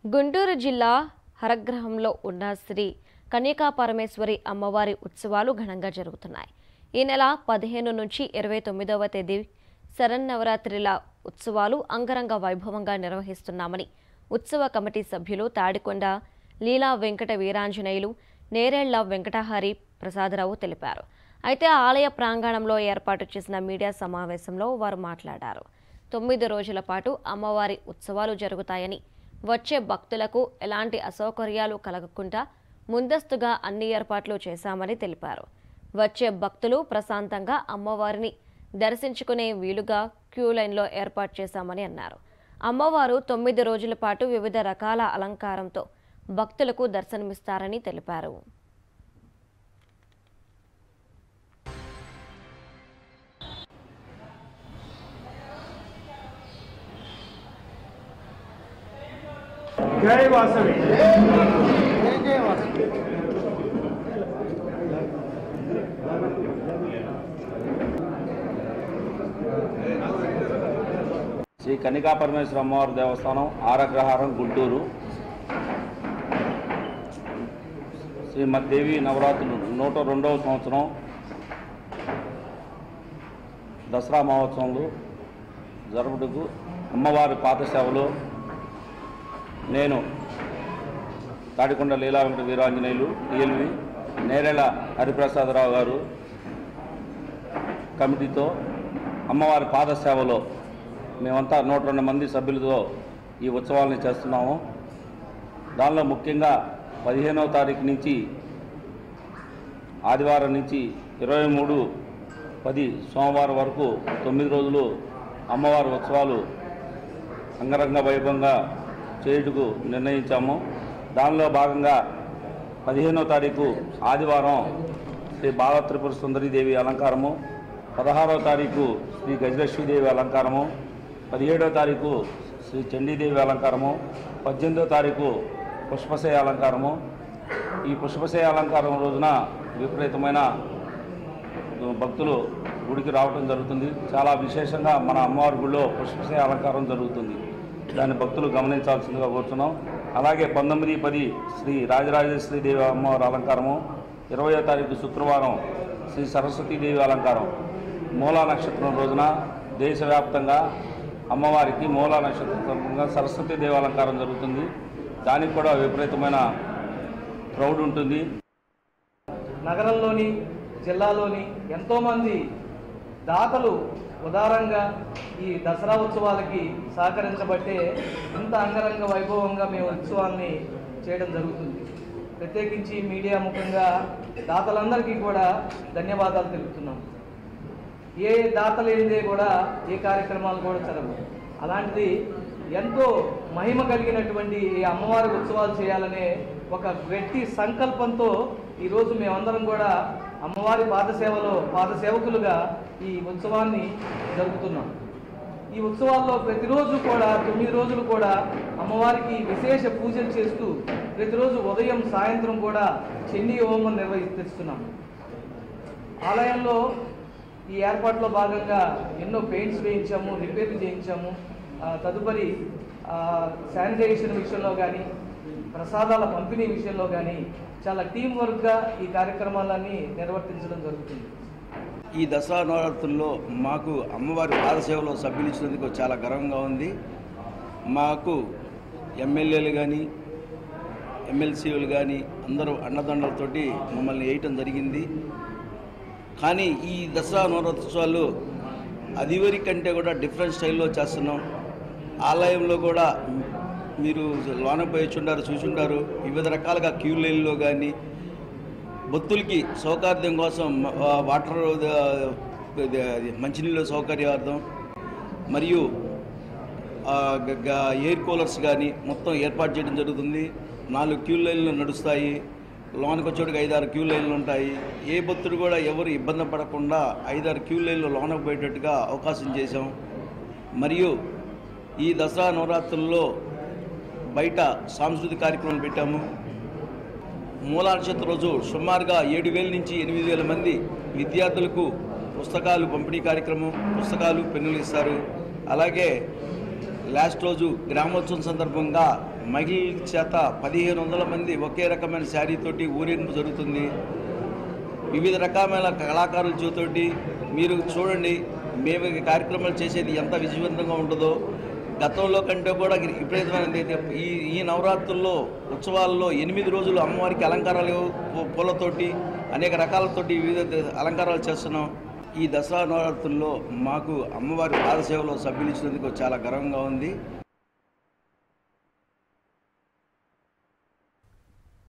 గుంటూరు జిల్లా హరగ్రహంలో ఉన్న శ్రీ కన్యకా పరమేశ్వరి అమ్మవారి ఉత్సవాలు ఘనంగా జరుగుతున్నాయి ఈ నెల పదిహేను నుంచి ఇరవై తొమ్మిదవ తేదీ శరన్నవరాత్రిల ఉత్సవాలు అంగరంగ వైభవంగా నిర్వహిస్తున్నామని ఉత్సవ కమిటీ సభ్యులు తాడికొండ లీలా వెంకట వీరాంజనేయులు నేరేళ్ల వెంకటహరి ప్రసాదరావు తెలిపారు అయితే ఆలయ ప్రాంగణంలో ఏర్పాటు చేసిన మీడియా సమావేశంలో వారు మాట్లాడారు తొమ్మిది రోజుల పాటు అమ్మవారి ఉత్సవాలు జరుగుతాయని వచ్చే భక్తులకు ఎలాంటి అసౌకర్యాలు కలగకుండా ముందస్తుగా అన్ని ఏర్పాట్లు చేశామని తెలిపారు వచ్చే భక్తులు ప్రశాంతంగా అమ్మవారిని దర్శించుకునే వీలుగా క్యూ లైన్లో ఏర్పాటు చేశామని అన్నారు అమ్మవారు తొమ్మిది రోజుల పాటు వివిధ రకాల అలంకారంతో భక్తులకు దర్శనమిస్తారని తెలిపారు జై వాసవి శ్రీ కన్నికా పరమేశ్వర అమ్మవారి దేవస్థానం ఆరగ్రహారం గుంటూరు శ్రీమద్దేవి నవరాత్రులు నూట రెండవ సంవత్సరం దసరా మహోత్సవంలో జరుపుటకు అమ్మవారి పాదసేవలో నేను తాడికొండ లీలా వెంకట వీరాంజనేయులు టిఎల్వి నేరేళ హరిప్రసాదరావు గారు కమిటీతో అమ్మవారి పాదసేవలో మేమంతా నూట రెండు మంది సభ్యులతో ఈ ఉత్సవాలని చేస్తున్నాము దానిలో ముఖ్యంగా పదిహేనవ తారీఖు నుంచి ఆదివారం నుంచి ఇరవై మూడు పది సోమవారం వరకు తొమ్మిది రోజులు అమ్మవారి ఉత్సవాలు అంగరంగ వైభవంగా చేయుటకు నిర్ణయించాము దానిలో భాగంగా పదిహేనవ తారీఖు ఆదివారం శ్రీ బాల త్రిపుర సుందరీదేవి అలంకారము పదహారవ తారీఖు శ్రీ గజలక్ష్మీదేవి అలంకారము పదిహేడవ తారీఖు శ్రీ చండీదేవి అలంకారము పద్దెనిమిదవ తారీఖు పుష్పశయ అలంకారము ఈ పుష్పశయ అలంకారం రోజున విపరీతమైన భక్తులు గుడికి రావడం జరుగుతుంది చాలా విశేషంగా మన అమ్మవారి గుడిలో పుష్పశయ అలంకారం జరుగుతుంది దాన్ని భక్తులు గమనించాల్సిందిగా కోరుతున్నాం అలాగే పంతొమ్మిది పది శ్రీ రాజరాజేశ్వరి దేవి అమ్మవారి అలంకారము ఇరవయో తారీఖు శుక్రవారం శ్రీ సరస్వతీదేవి అలంకారం మూలా నక్షత్రం రోజున దేశవ్యాప్తంగా అమ్మవారికి మూలా నక్షత్రం సందర్భంగా సరస్వతీదేవి అలంకారం జరుగుతుంది దానికి కూడా విపరీతమైన క్రౌడ్ ఉంటుంది నగరంలోని జిల్లాలోని ఎంతోమంది దాతలు ఉదారంగా ఈ దసరా ఉత్సవాలకి సహకరించబట్టే ఇంత అంగరంగ వైభవంగా మేము ఉత్సవాన్ని చేయడం జరుగుతుంది ప్రత్యేకించి మీడియా ముఖంగా దాతలందరికీ కూడా ధన్యవాదాలు తెలుపుతున్నాం ఏ దాత లేనిదే కూడా ఏ కార్యక్రమాలు కూడా జరగవు అలాంటిది ఎంతో మహిమ కలిగినటువంటి ఈ అమ్మవారి ఉత్సవాలు చేయాలనే ఒక గట్టి సంకల్పంతో ఈరోజు మేమందరం కూడా అమ్మవారి పాదసేవలో పాదసేవకులుగా ఈ ఉత్సవాన్ని జరుపుతున్నాం ఈ ఉత్సవాల్లో ప్రతిరోజు కూడా తొమ్మిది రోజులు కూడా అమ్మవారికి విశేష పూజలు చేస్తూ ప్రతిరోజు ఉదయం సాయంత్రం కూడా చండీ హోమం నిర్వహిస్తున్నాం ఆలయంలో ఈ ఏర్పాట్లో భాగంగా ఎన్నో పెయింట్స్ వేయించాము రిపేర్లు చేయించాము ఆ, తదుపరి ఆ, శానిటైజేషన్ విషయంలో కానీ ప్రసాదాల పంపిణీ విషయంలో కానీ చాలా టీం వర్క్గా ఈ కార్యక్రమాలన్నీ నిర్వర్తించడం జరుగుతుంది ఈ దసరా నవరాత్రుల్లో మాకు అమ్మవారి పాదసేవలో సభ్యులు ఇచ్చినందుకు చాలా గర్వంగా ఉంది మాకు ఎమ్మెల్యేలు కానీ ఎమ్మెల్సీలు కానీ అందరూ అండదండలతోటి మమ్మల్ని వేయటం జరిగింది కానీ ఈ దసరా నవరాత్రోత్సవాలు అదివరి కంటే కూడా డిఫరెంట్ స్టైల్లో చేస్తున్నాం ఆలయంలో కూడా మీరు లోన పోయిచుండారు చూసుంటారు వివిధ రకాలుగా క్యూ లైన్లో కానీ భక్తులకి సౌకర్యం కోసం ఆ, వాటర్ ఆ, ఇది, అది మంచినీళ్ళ సౌకర్యార్థం మరియు ఆ, గ- గ- ఎయిర్ కూలర్స్ కానీ మొత్తం ఏర్పాటు చేయడం జరుగుతుంది నాలుగు క్యూ లైన్లు నడుస్తాయి లోనికి వచ్చేటికి ఐదారు క్యూ లైన్లు ఉంటాయి ఏ భక్తుడు కూడా ఎవరు ఇబ్బంది పడకుండా ఐదారు క్యూ లైన్లు లోనకు పోయేటట్టుగా అవకాశం చేశాం మరియు ఈ దసరా నవరాత్రుల్లో బయట సాంస్కృతిక కార్యక్రమాలు పెట్టాము మూలా నక్షత్ర రోజు సుమారుగా ఏడు వేల నుంచి ఎనిమిది వేల మంది విద్యార్థులకు పుస్తకాలు పంపిణీ కార్యక్రమం పుస్తకాలు పెన్నులు ఇస్తారు అలాగే లాస్ట్ రోజు గ్రామోత్సవం సందర్భంగా మహిళల చేత పదిహేను వందల మంది ఒకే రకమైన శారీతోటి ఊరేగింపు జరుగుతుంది వివిధ రకమైన కళాకారుల చేతోటి మీరు చూడండి మేము ఈ కార్యక్రమాలు చేసేది ఎంత విజయవంతంగా ఉంటుందో గతంలో కంటే కూడా విపరీతమైనది ఈ ఈ నవరాత్రుల్లో ఉత్సవాల్లో ఎనిమిది రోజులు అమ్మవారికి అలంకారాలు పూ- పూలతోటి అనేక రకాలతోటి వివిధ అలంకారాలు చేస్తున్నాం ఈ దసరా నవరాత్రుల్లో మాకు అమ్మవారి పాదసేవలో సభ్యులు ఇచ్చినందుకు చాలా గర్వంగా ఉంది